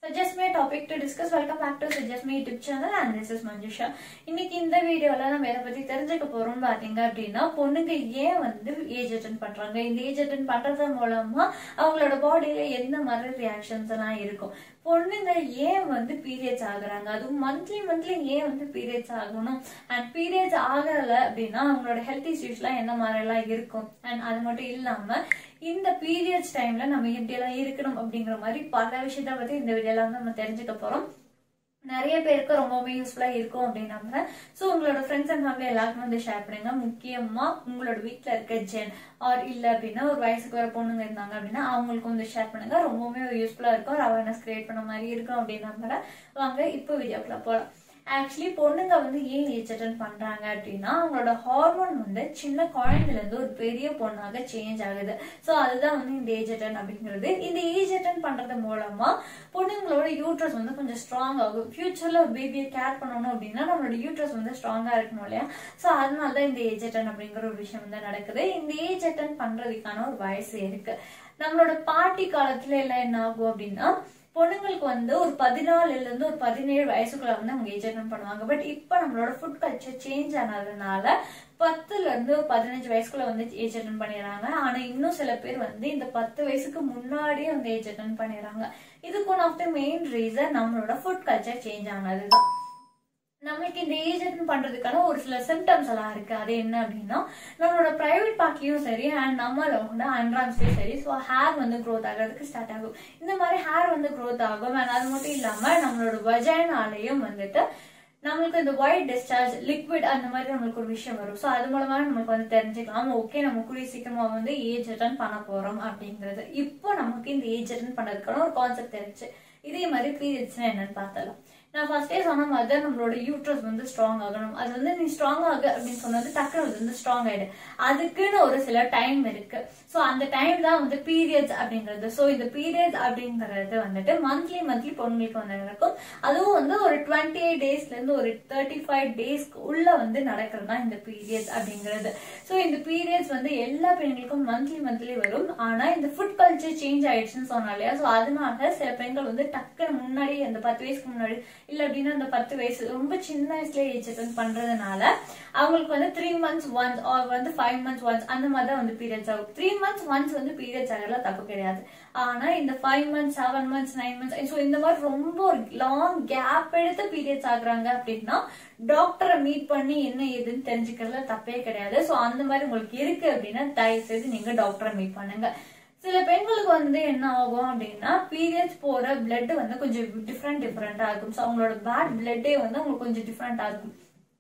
Suggest me a topic to discuss. Welcome back to Suggest Me YouTube channel and this is Manjusha. இன்னைக்கு இந்த வீடியோல நம்ம எதை பத்தி தெரிஞ்சுக்க போறோம் பாத்தீங்க அப்படின்னா பொண்ணுங்க ஏன் வந்து ஏஜ் அட்டன் பண்றாங்க இந்த ஏஜ் அட்டன் பண்றது மூலமா அவங்களோட பாடியில எந்த மாதிரி ரியாக்ஷன்ஸ் எல்லாம் இருக்கும் பொண்ணுங்க ஏன் வந்து பீரியட்ஸ் ஆகுறாங்க அதுவும் மந்த்லி மந்த்லி ஏன் வந்து பீரியட்ஸ் ஆகணும் அண்ட் பீரியட்ஸ் ஆகல அப்படின்னா அவங்களோட ஹெல்த் இஷ்யூஸ்லாம் என்ன மாதிரி எல்லாம் இருக்கும் அண்ட் அது மட்டும் இல்லாம இந்த பீரியட்ஸ் டைம்ல நம்ம எப்படி எல்லாம் இருக்கணும் அப்படிங்கிற மாதிரி பல விஷயத்த பத்தி இந்த வீடியோல வந்து நம்ம தெரிஞ்சுக்க போறோம் நிறைய பேருக்கு ரொம்பவே யூஸ்ஃபுல்லா இருக்கும் அப்படின்னு நம்புறேன் ஸோ உங்களோட ஃப்ரெண்ட்ஸ் அண்ட் ஃபேமிலி எல்லாருக்கும் வந்து ஷேர் பண்ணுங்க முக்கியமா உங்களோட வீட்டில் இருக்க ஜென் ஆர் இல்ல அப்படின்னா ஒரு வயசுக்கு வர பொண்ணுங்க இருந்தாங்க அப்படின்னா அவங்களுக்கு வந்து ஷேர் பண்ணுங்க ரொம்பவுமே யூஸ்ஃபுல்லா இருக்கும் ஒரு அவேர்னஸ் கிரியேட் பண்ண மாதிரி இருக்கும் அப்படின்னு நம்புறேன் வாங்க இப்போ வீடியோக்குள்ள போகலாம் ஆக்சுவலி பொண்ணுங்க வந்து ஏன் ஏஜ் அட்டன் பண்றாங்க அப்படின்னா அவங்களோட ஹார்மோன் வந்து சின்ன குழந்தைல இருந்து ஒரு பெரிய பொண்ணாக சேஞ்ச் ஆகுது ஸோ அதுதான் வந்து இந்த ஏஜ் அட்டன் அப்படிங்கிறது இந்த ஏஜ் அட்டன் பண்றது மூலமா பொண்ணுங்களோட யூட்ரஸ் வந்து கொஞ்சம் ஸ்ட்ராங் ஆகும் ஃபியூச்சர்ல ஒரு பேபியை கேர் பண்ணணும் அப்படின்னா நம்மளோட யூட்ரஸ் வந்து ஸ்ட்ராங்கா இருக்கணும் இல்லையா ஸோ அதனால தான் இந்த ஏஜ் அட்டன் அப்படிங்கிற ஒரு விஷயம் வந்து நடக்குது இந்த ஏஜ் அட்டன் பண்றதுக்கான ஒரு வயசு இருக்கு நம்மளோட பாட்டி காலத்துல எல்லாம் என்ன ஆகும் அப்படின்னா பொண்ணுங்களுக்கு வந்து ஒரு பதினாலுல இருந்து ஒரு பதினேழு வயசுக்குள்ள வந்து அவங்க ஏஜ் அட்டன் பண்ணுவாங்க பட் இப்ப நம்மளோட ஃபுட் கல்ச்சர் சேஞ்ச் ஆனதுனால பத்துல இருந்து ஒரு பதினஞ்சு வயசுக்குள்ள வந்து ஏஜ் அட்டன் பண்ணிடுறாங்க ஆனா இன்னும் சில பேர் வந்து இந்த பத்து வயசுக்கு முன்னாடியே வந்து ஏஜ் அட்டன் பண்ணிடுறாங்க இதுக்கு one of the main reason நம்மளோட ஃபுட் கல்ச்சர் சேஞ்ச் ஆனதுதான் நம்மளுக்கு இந்த ஏஜ் அட்டன் பண்றதுக்கான ஒரு சில சிம்டம்ஸ் எல்லாம் இருக்கு அது என்ன அப்படின்னா நம்மளோட பிரைவேட் பார்ட்லயும் சரி அண்ட் நம்மளோட அண்ட்ரான்ஸ்லயும் சரி ஸோ ஹேர் வந்து க்ரோத் ஆகிறதுக்கு ஸ்டார்ட் ஆகும் இந்த மாதிரி ஹேர் வந்து க்ரோத் ஆகும் அண்ட் அது மட்டும் இல்லாம நம்மளோட வஜைனாலையும் வந்துட்டு நம்மளுக்கு இந்த ஒயிட் டிஸ்சார்ஜ் லிக்விட் அந்த மாதிரி நம்மளுக்கு ஒரு விஷயம் வரும் ஸோ அது மூலமா நம்மளுக்கு வந்து தெரிஞ்சுக்கலாம் ஓகே நம்ம கூடிய சீக்கிரமா வந்து ஏஜ் அட்டன் பண்ண போறோம் அப்படிங்கிறது இப்போ நமக்கு இந்த ஏஜ் அட்டன் பண்ணதுக்கான ஒரு கான்செப்ட் தெரிஞ்சு இதே மாதிரி பீரியட்ஸ்னா என்னன்னு பார்த்தலாம் நான் ஃபர்ஸ்டே சொன்ன மாதிரி தான் நம்மளோட யூட்ரஸ் வந்து ஸ்ட்ராங் ஆகணும் அது வந்து நீ ஸ்ட்ராங் ஆகு அப்படின்னு சொன்னது டக்குனு அது வந்து ஸ்ட்ராங் ஆயிடு அதுக்குன்னு ஒரு சில டைம் இருக்கு ஸோ அந்த டைம் தான் வந்து பீரியட்ஸ் அப்படிங்கிறது ஸோ இந்த பீரியட்ஸ் அப்படிங்கிறது வந்துட்டு மந்த்லி மந்த்லி பொண்ணுங்களுக்கு வந்து நடக்கும் அதுவும் வந்து ஒரு டுவெண்ட்டி எயிட் டேஸ்ல இருந்து ஒரு தேர்ட்டி ஃபைவ் டேஸ்க்கு உள்ள வந்து நடக்கிறது தான் இந்த பீரியட்ஸ் அப்படிங்கிறது ஸோ இந்த பீரியட்ஸ் வந்து எல்லா பெண்களுக்கும் மந்த்லி மந்த்லி வரும் ஆனா இந்த ஃபுட் கல்ச்சர் சேஞ்ச் ஆயிடுச்சுன்னு சொன்னா இல்லையா ஸோ அதனால சில பெண்கள் வந்து டக்குன்னு முன்னாடி அந்த பத்து வயசுக்கு முன்னாடி இல்ல அப்படின்னா அந்த பத்து வயசு ரொம்ப சின்ன வயசுல ஏஜ் அட்டன் பண்றதுனால அவங்களுக்கு வந்து த்ரீ மந்த்ஸ் ஒன்ஸ் ஆர் வந்து ஃபைவ் மந்த்ஸ் ஒன்ஸ் அந்த மாதிரி தான் வந்து பீரியட்ஸ் ஆகும் த்ரீ மந்த்ஸ் ஒன்ஸ் வந்து பீரியட்ஸ் ஆகலாம் தப்பு கிடையாது ஆனா இந்த five months seven months nine months so இந்த மாதிரி ரொம்ப ஒரு லாங் கேப் எடுத்து பீரியட்ஸ் ஆகுறாங்க அப்படின்னா டாக்டரை மீட் பண்ணி என்ன ஏதுன்னு தெரிஞ்சுக்கிறதுல தப்பே கிடையாது ஸோ அந்த மாதிரி உங்களுக்கு இருக்கு அப்படின்னா தயவு செய்து நீங்க டாக்டரை மீட் பண்ணுங்க சில பெண்களுக்கு வந்து என்ன ஆகும் அப்படின்னா பீரியட்ஸ் போற பிளட் வந்து கொஞ்சம் டிஃப்ரெண்ட் டிஃப்ரெண்டா இருக்கும் ஸோ அவங்களோட பேட் பிளட்டே வந்து அவங்களுக்கு கொஞ்சம் டிஃப்ரெண்டா இருக்கும்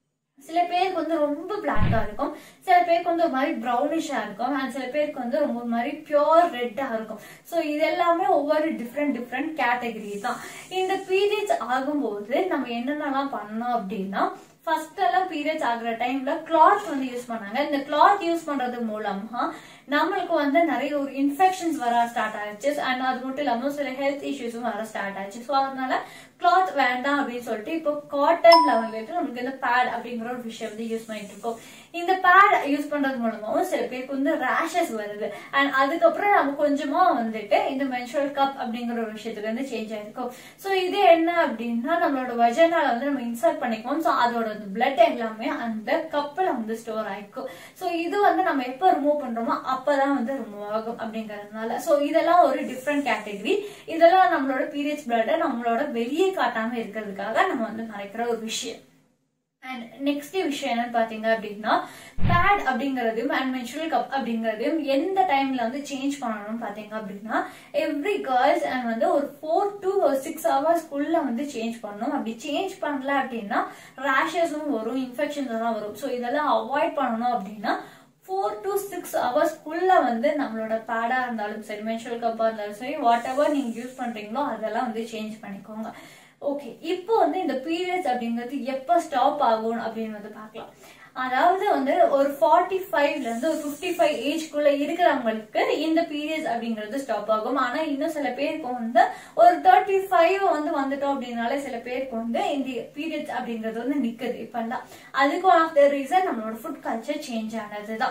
சில பேருக்கு வந்து ரொம்ப பிளாக்கா இருக்கும் சில பேருக்கு வந்து ஒரு மாதிரி ப்ரௌனிஷா இருக்கும் அண்ட் சில பேருக்கு வந்து ரொம்ப ஒரு மாதிரி பியோர் ரெட்டா இருக்கும் ஸோ இது எல்லாமே ஒவ்வொரு டிஃப்ரெண்ட் டிஃப்ரெண்ட் கேட்டகரி தான் இந்த பீரியட்ஸ் ஆகும்போது நம்ம என்னென்னலாம் பண்ணோம் அப்படின்னா ஃபர்ஸ்ட் எல்லாம் பீரியட்ஸ் ஆகுற டைம்ல கிளாத் வந்து யூஸ் பண்ணாங்க இந்த கிளாத் யூஸ் பண்றது மூலமா நம்மளுக்கு வந்து நிறைய ஒரு இன்ஃபெக்ஷன்ஸ் வர ஸ்டார்ட் ஆயிடுச்சு அண்ட் அது மட்டும் இல்லாம சில ஹெல்த் இஷ்யூஸும் வர ஸ்டார்ட் ஆயிடுச்சு ஸோ அதனால கிளாத் வேண்டாம் அப்படின்னு சொல்லிட்டு இப்போ காட்டன்ல வந்துட்டு நமக்கு இந்த பேட் அப்படிங்கிற ஒரு விஷயம் வந்து யூஸ் பண்ணிட்டு இருக்கோம் இந்த பேட் யூஸ் பண்றது மூலமாவும் சில பேருக்கு வந்து ரேஷஸ் வருது அண்ட் அதுக்கப்புறம் நம்ம கொஞ்சமா வந்துட்டு இந்த மென்சுரல் கப் அப்படிங்கிற ஒரு விஷயத்துக்கு வந்து சேஞ்ச் ஆயிருக்கும் ஸோ இது என்ன அப்படின்னா நம்மளோட வஜனால வந்து நம்ம இன்சர்ட் பண்ணிக்குவோம் ஸோ அதோட பிளட் எல்லாமே அந்த கப்பில் வந்து ஸ்டோர் ஆயிருக்கும் ஸோ இது வந்து நம்ம எப்போ ரிமூவ் பண்றோமோ அப்பதான் வந்து ரிமூவ் ஆகும் அப்படிங்கறதுனால ஸோ இதெல்லாம் ஒரு டிஃப்ரெண்ட் கேட்டகரி இதெல்லாம் நம்மளோட பீரியட்ஸ் பிளட்டை நம்மளோட வெளியே காட்டாம இருக்கிறதுக்காக நம்ம வந்து மறைக்கிற ஒரு விஷயம் அண்ட் நெக்ஸ்ட் விஷயம் என்னன்னு பாத்தீங்க அப்படின்னா பேட் அப்படிங்கறதையும் அண்ட் மென்சுரல் கப் அப்படிங்கறதையும் எந்த டைம்ல வந்து சேஞ்ச் பண்ணணும் பாத்தீங்க அப்படின்னா எவ்ரி கேர்ள்ஸ் அண்ட் வந்து ஒரு ஃபோர் டு சிக்ஸ் ஹவர்ஸ்க்குள்ள வந்து சேஞ்ச் பண்ணணும் அப்படி சேஞ்ச் பண்ணல அப்படின்னா ரேஷஸும் வரும் இன்ஃபெக்ஷன்ஸ் எல்லாம் வரும் ஸோ இதெல்லாம் அவாய்ட் பண்ணணும் அப்படின்னா ஃபோர் டு சிக்ஸ் ஹவர்ஸ்க்குள்ள வந்து நம்மளோட பேடா இருந்தாலும் சரி மென்சுரல் கப்பா இருந்தாலும் சரி வாட் எவர் நீங்க யூஸ் பண்றீங்களோ அதெல்லாம் வந்து சேஞ்ச் பண்ணிக்கோங்க ஓகே இப்போ வந்து இந்த பீரியட்ஸ் அப்படிங்கிறது எப்போ ஸ்டாப் ஆகும் அப்படின்னு வந்து பார்க்கலாம் அதாவது வந்து ஒரு ஃபார்ட்டி ஃபைவ்ல இருந்து ஒரு ஃபிஃப்டி ஃபைவ் ஏஜ்க்குள்ள இருக்கிறவங்களுக்கு இந்த பீரியட்ஸ் அப்படிங்கிறது ஸ்டாப் ஆகும் ஆனா இன்னும் சில பேருக்கு வந்து ஒரு தேர்ட்டி ஃபைவ் வந்து வந்துட்டோம் அப்படின்னாலே சில பேருக்கு வந்து இந்த பீரியட்ஸ் அப்படிங்கிறது வந்து நிக்குது இப்பெல்லாம் அதுக்கு ஒன் ஆஃப் த ரீசன் நம்மளோட ஃபுட் கல்ச்சர் சேஞ்ச் ஆனதுதான்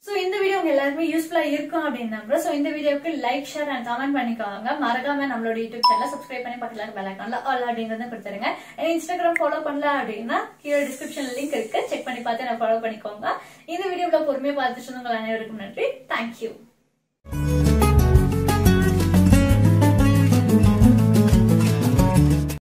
சோ இந்த வீடியோ உங்க எல்லாருமே யூஸ்ஃபுல்லா இருக்கும் அப்படின்னு நம்புறேன் சோ இந்த வீடியோக்கு லைக் ஷேர் அண்ட் கமெண்ட் பண்ணிக்கோங்க மறக்காம நம்மளோட யூடியூப் சேனல் சப்ஸ்கிரைப் பண்ணி பக்கத்துல பெல் ஐக்கான்ல ஆல் அப்படிங்கறத கொடுத்துருங்க இன்ஸ்டாகிராம் ஃபாலோ பண்ணல அப்படின்னா கீழே டிஸ்கிரிப்ஷன் லிங்க் இருக்கு செக் பண்ணி பார்த்து நான் ஃபாலோ பண்ணிக்கோங்க இந்த வீடியோல பொறுமையா பார்த்துட்டு இருந்தவங்க அனைவருக்கும் நன்றி தேங்க்யூ